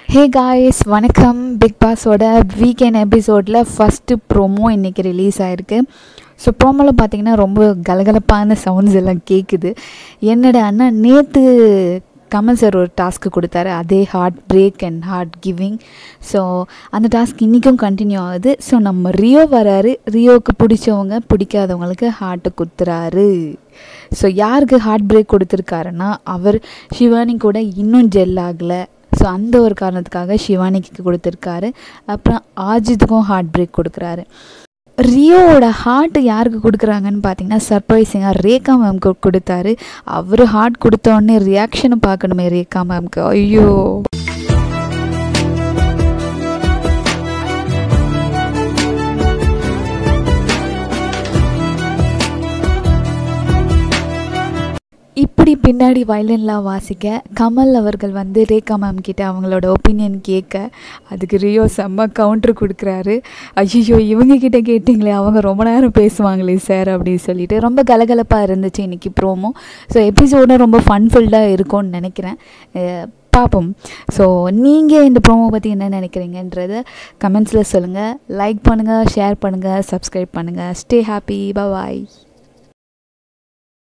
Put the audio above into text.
ஹே guys வணக்கம் big பாஸோட weekend எபிசோடில் ஃபஸ்ட்டு ப்ரோமோ இன்றைக்கி ரிலீஸ் ஆகிருக்கு ஸோ ப்ரோமோவில் பார்த்தீங்கன்னா ரொம்ப கலகலப்பான சவுண்ட்ஸ் எல்லாம் கேட்குது என்னோட அண்ணா நேற்று கமல் சார் ஒரு டாஸ்க்கு கொடுத்தாரு அதே heart break and heart giving so அந்த டாஸ்க் இன்றைக்கும் கண்டினியூ ஆகுது ஸோ நம்ம ரியோ வராரு ரியோவுக்கு பிடிச்சவங்க பிடிக்காதவங்களுக்கு ஹார்ட்டை குத்துறாரு ஸோ யாருக்கு ஹார்ட் பிரேக் கொடுத்துருக்காருன்னா அவர் சிவானி கூட இன்னும் ஜெல் ஆகலை ஸோ அந்த ஒரு காரணத்துக்காக சிவானிக்கு கொடுத்துருக்காரு அப்புறம் ஆஜித்துக்கும் ஹார்ட் பிரேக் கொடுக்குறாரு ரியோவோட ஹார்ட் யாருக்கு கொடுக்குறாங்கன்னு பார்த்தீங்கன்னா சர்ப்ரைசிங்காக ரேகா மேம்க்கு கொடுத்தாரு அவர் ஹார்ட் கொடுத்தோடனே ரியாக்ஷனை பார்க்கணுமே ரேகா மேம்க்கு ஐயோ இப்படி பின்னாடி வயலின்லாம் வாசிக்க கமல் அவர்கள் வந்து ரேகா மேம் கிட்ட அவங்களோட ஒப்பீனியன் கேட்க அதுக்கு ரியோ செம்ம கவுண்டர் கொடுக்குறாரு ஐயோ இவங்க கிட்ட கேட்டிங்களே அவங்க ரொம்ப நேரம் பேசுவாங்களே சார் அப்படின்னு சொல்லிட்டு ரொம்ப கலகலப்பாக இருந்துச்சு இன்றைக்கி ப்ரோமோ ஸோ எபிசோடும் ரொம்ப ஃபன்ஃபுல்டாக இருக்கும்னு நினைக்கிறேன் பார்ப்போம் ஸோ நீங்கள் இந்த ப்ரோமோ பற்றி என்ன நினைக்கிறீங்கன்றத கமெண்ட்ஸில் சொல்லுங்கள் லைக் பண்ணுங்கள் ஷேர் பண்ணுங்கள் சப்ஸ்கிரைப் பண்ணுங்கள் ஸ்டே ஹாப்பி பாய்